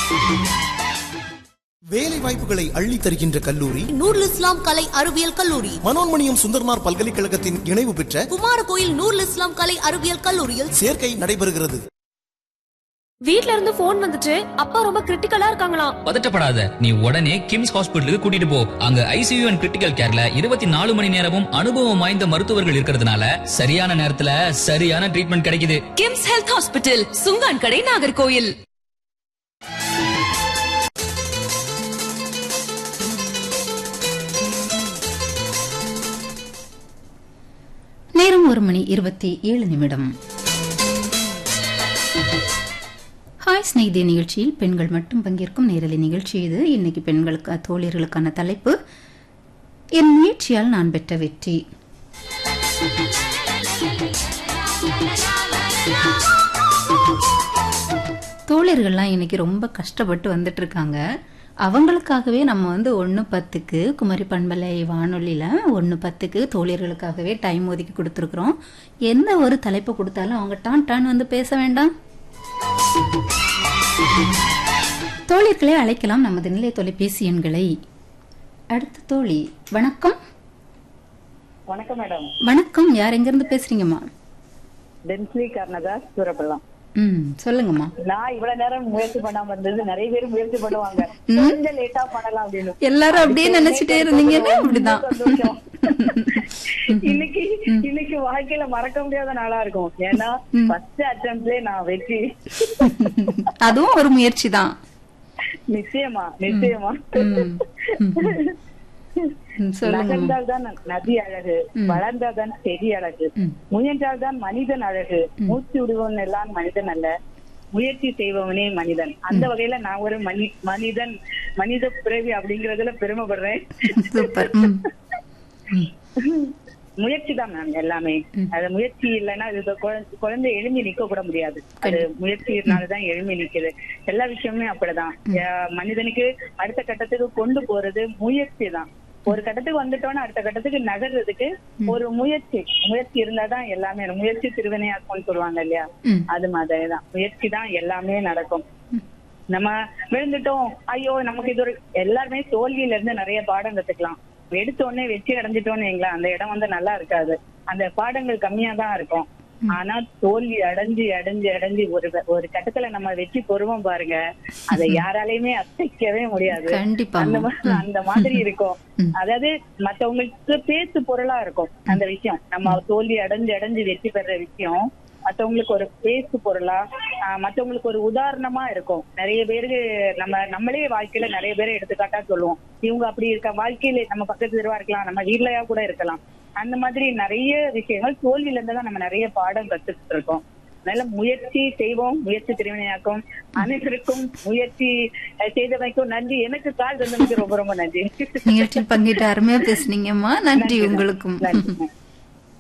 வேலை வாய்ப்புகளை அள்ளித் தருகின்ற கல்லூரி நூருல் இஸ்லாம் கலை அறிவியல் கல்லூரி மனோன்மணியம் சுந்தர்மார் பல்கலைக்கழகத்தின் இணைவு பெற்ற குமாரகோயில் நூருல் இஸ்லாம் கலை அறிவியல் கல்லூரியில் சேர்க்கை நடைபெறுகிறது வீட்ல இருந்து போன் வந்துச்சு அப்பா ரொம்ப கிரிட்டிக்கலா இருக்காங்களாம் பதட்டப்படாத நீ உடனே கிம்ஸ் ஹாஸ்பிட்டலுக்கு கூட்டிட்டு போ அங்க ஐசியூ அண்ட் கிரிட்டிக்கல் கேர்ல இருபத்தி நாலு மணி நேரமும் அனுபவம் வாய்ந்த மருத்துவர்கள் இருக்கிறதுனால சரியான நேரத்துல சரியான ட்ரீட்மெண்ட் கிடைக்குது கிம்ஸ் ஹெல்த் ஹாஸ்பிட்டல் சுங்கான் கடை நாகர்கோயில் நேரம் ஒரு மணி இருபத்தி ஏழு நிமிடம் ஹாய் ஸ்நேகிதே நிகழ்ச்சியில் பெண்கள் மட்டும் பங்கேற்கும் நேரலை நிகழ்ச்சி இது இன்னைக்கு பெண்களுக்கு தோழியர்களுக்கான தலைப்பு என் முயற்சியால் நான் பெற்ற வெற்றி தோழர்கள்லாம் இன்னைக்கு ரொம்ப கஷ்டப்பட்டு வந்துட்டு இருக்காங்க அவங்களுக்காகவே நம்ம வந்து ஒன்று பத்துக்கு குமரி பண்பலை வானொலியில் ஒன்று பத்துக்கு தோழியர்களுக்காகவே டைம் ஒதுக்கி கொடுத்துருக்குறோம் எந்த ஒரு தலைப்பு கொடுத்தாலும் அவங்க டான் டான் வந்து பேச வேண்டாம் தோழியர்களே அழைக்கலாம் நமது நிலை தொலைபேசி எண்களை அடுத்த தோழி வணக்கம் வணக்கம் மேடம் வணக்கம் யார் எங்கிருந்து பேசுறீங்கம்மா டென்ஸ்லி கர்ணதாஸ் சூரப்பள்ளம் ம் சொல்லுங்கம்மா நான் இவ்வளவு நேரம் முயற்சி பண்ணாம இருந்தது நிறைய பேர் முயற்சி பண்ணுவாங்க கொஞ்சம் லேட்டா பண்ணலாம் அப்படின்னு எல்லாரும் அப்படியே நினைச்சிட்டே இருந்தீங்கன்னா அப்படிதான் சந்தோஷம். இன்னைக்கு இன்னைக்கு வாழ்க்கையில மறக்க முடியாத நாளா இருக்கும் ஏன்னா ஃபர்ஸ்ட் அட்டம்ப்ட்லயே நான் வெற்றி அதுவும் ஒரு முயற்சி தான் நிச்சயமா நிச்சயமா சொல்லுங்க நகர்ந்தால் தான் நதி அழகு வளர்ந்தால் தான் செடி அழகு முயன்றால் தான் மனிதன் அழகு மூச்சு விடுவன் எல்லாம் மனிதன் அல்ல முயற்சி செய்பவனே மனிதன் அந்த வகையில நான் ஒரு மனி மனிதன் மனித பிறவி அப்படிங்கறதுல பெருமைப்படுறேன் சூப்பர் ம் முயற்சி தான் மேம் எல்லாமே அது முயற்சி இல்லைன்னா இது குழந்தை- குழந்தை எழும்பி நிக்க கூட முடியாது அது முயற்சினாலதான் எழும்பி நிக்குது எல்லா விஷயமுமே அப்படிதான் அஹ் மனிதனுக்கு அடுத்த கட்டத்துக்கு கொண்டு போறது முயற்சி தான் ஒரு கட்டத்துக்கு வந்துட்டோம்னா அடுத்த கட்டத்துக்கு நகர்றதுக்கு ஒரு முயற்சி முயற்சி இருந்தாதான் எல்லாமே முயற்சி திருவினையாக்கும்னு சொல்லுவாங்க இல்லையா ம். அது மாதிரிதான் முயற்சி தான் எல்லாமே நடக்கும் நம்ம விழுந்துட்டோம் ஐயோ நமக்கு இது ஒரு எல்லாருமே தோல்வியில இருந்து நிறைய பாடம் கத்துக்கலாம் எடுத்த உடனே வெற்றி அடைஞ்சிட்டோம்னு வைங்களேன் அந்த இடம் வந்து நல்லா இருக்காது அந்த பாடங்கள் கம்மியா தான் இருக்கும் ஆனா தோல்வி அடைஞ்சு அடைஞ்சு அடைஞ்சு ஒரு ஒரு கட்டத்துல நம்ம வெற்றி பெறுவோம் பாருங்க அதை யாராலையுமே அசைக்கவே முடியாது கண்டிப்பா அந்த மா- அந்த மாதிரி இருக்கும் அதாவது மத்தவங்களுக்கு பேசு பொருளா இருக்கும் அந்த விஷயம் நம்ம தோல்வி அடைஞ்சு அடைஞ்சு வெற்றி பெற விஷயம் மத்தவங்களுக்கு ஒரு பேசு பொருளா ஆஹ் மத்தவங்களுக்கு ஒரு உதாரணமா இருக்கும் நிறைய பேருக்கு நம்ம நம்மளே வாழ்க்கையில நிறைய பேரை எடுத்துக்காட்டா சொல்லுவோம் இவங்க அப்படி இருக்க வாழ்க்கையில நம்ம பக்கத்து தெருவா இருக்கலாம் நம்ம வீட்லயா கூட இருக்கலாம் அந்த மாதிரி நிறைய விஷயங்கள் தோல்வியில இருந்து தான் நம்ம நிறைய பாடம் கத்துக்கிட்டு இருக்கோம் அதனால முயற்சி செய்வோம் முயற்சி திருவினையாக்கும் அனைவருக்கும் முயற்சி அஹ், செய்தமைக்கும் நன்றி எனக்கு கால் தந்தமைக்கு ரொம்ப ரொம்ப நன்றி நிகழ்ச்சியில் பங்கேற்று அருமையா பேசுனீங்கம்மா நன்றி உங்களுக்கும் நன்றி